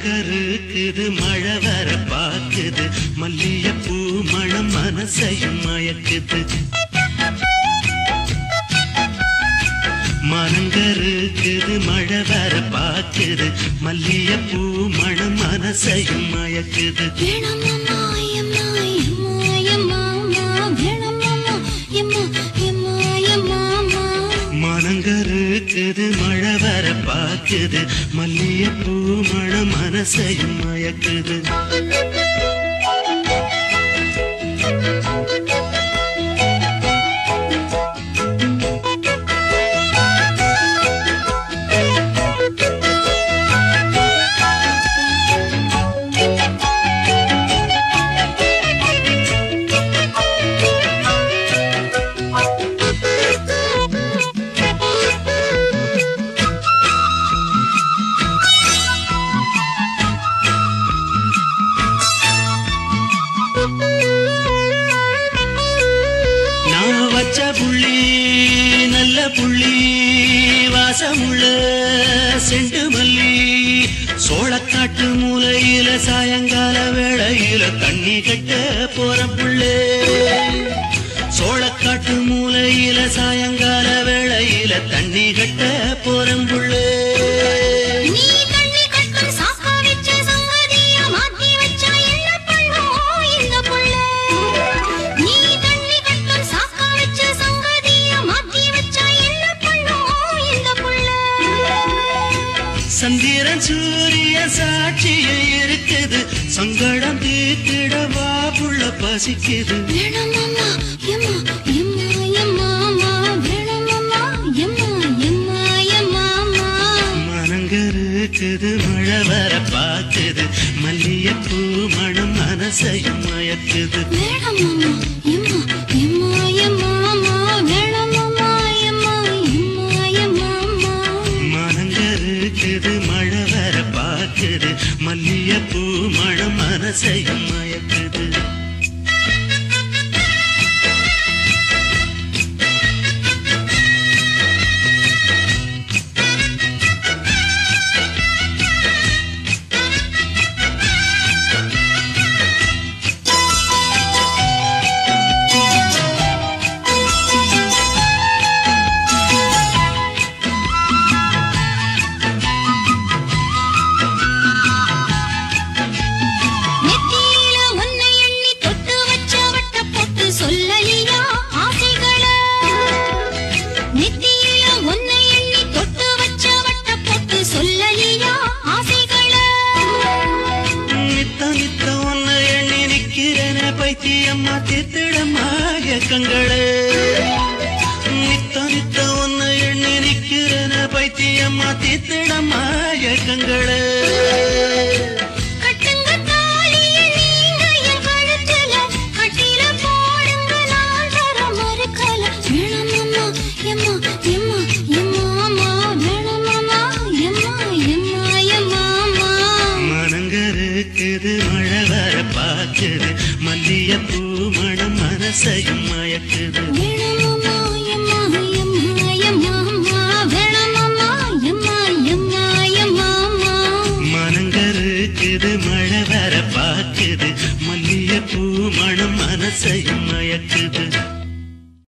மனங்கருக்குது மழை வர பாக்குது மல்லியப்பூ மணம் மனசையும் மயக்குது மனங்கருக்குது மழை வர பாக்குது மல்லியப்பூ மணம் மனசையும் மயக்குது வேணாமம்மா, எம்மா, எம்மா, எம்மாமா. வேணாமம்மா, எம்மா, எம்மா, எம்மாமா. மனங்கருக்குது மழை வர பாக்குது மல்லியப்பூ மணம் மனசையும் மயக்குது நான் வச்ச புள்ளி நல்ல புள்ளி வாசமுள்ள செண்டு மல்லி சோளக்காட்டு மூலையில சாயங்கால வேளையில தண்ணி கட்ட போற புள்ளே சோளக்காட்டு மூலையில சாயங்கால வேளையில தண்ணி கட்ட போறேன் புள்ளே நீ தண்ணி கட்டும் சாக்கா வச்ச சங்கதிய மாத்தி வச்சா என்ன பண்ணும் இந்த புள்ள? நீ தண்ணி கட்டும் சாக்கா வச்ச சங்கதிய மாத்தி வச்சா என்ன பண்ணும் இந்த புள்ள? சந்திரன் சூரிய சாட்சிய இருக்குது சங்கடம் தீர்த்திடவா புள்ள பசிக்குது வேணாமம்மா, எம்மா, எம்மா, எம்மாமா. வேணாமம்மா, எம்மா, எம்மா, எம்மாமா. மனங்கருக்குது மழை வர பாக்குது மல்லியப்பூ மணம் மனசையும் மயக்குது வேணாமம்மா, எம்மா, எம்மா, எம்மாமா. வேணாமம்மா, எம்மா, எம்மா, எம்மாமா. மனங்கருக்குது மழை வர பாக்குது மல்லியப்பூ மணம் மனசையும் மயக்குது நெத்தியில உன்னை எண்ணி தொட்டு வச்ச வட்ட போட்டு சொல்லலியா ஆசைகள நெத்தியில உன்னை எண்ணி தொட்டு வச்ச வட்ட போட்டு சொல்லலியா ஆசைகள நித்த நித்த ஒன்ன எண்ணி நிக்கிறன பைத்தியம்மா தீர்த்திடமா கங்களே நித்த நித்த ஒன்ன எண்ணி நிக்கிறன பைத்தியம்மா தீர்த்திடமா கங்களே கட்டுங்க தாலிய நீங்க என் கழுத்துல கட்டில போடுங்க நான் தர மறுக்கல வேணாமம்மா எம்மா எம்மா எம்மாமா வேணாமம்மா எம்மா எம்மா எம்மாமா மனங்கருக்குது மழை வர பாக்குது மல்லியப்பூ மணம் மனசையும் மயக்குது வேணாமம்மா எம்மா எம்மா எம்மாமா வேணாமம்மா எம்மா எம்மா எம்மாமா மனங்கருக்குது மழை வர பாக்குது மல்லியப்பூ மணம் மனசையும் மயக்குது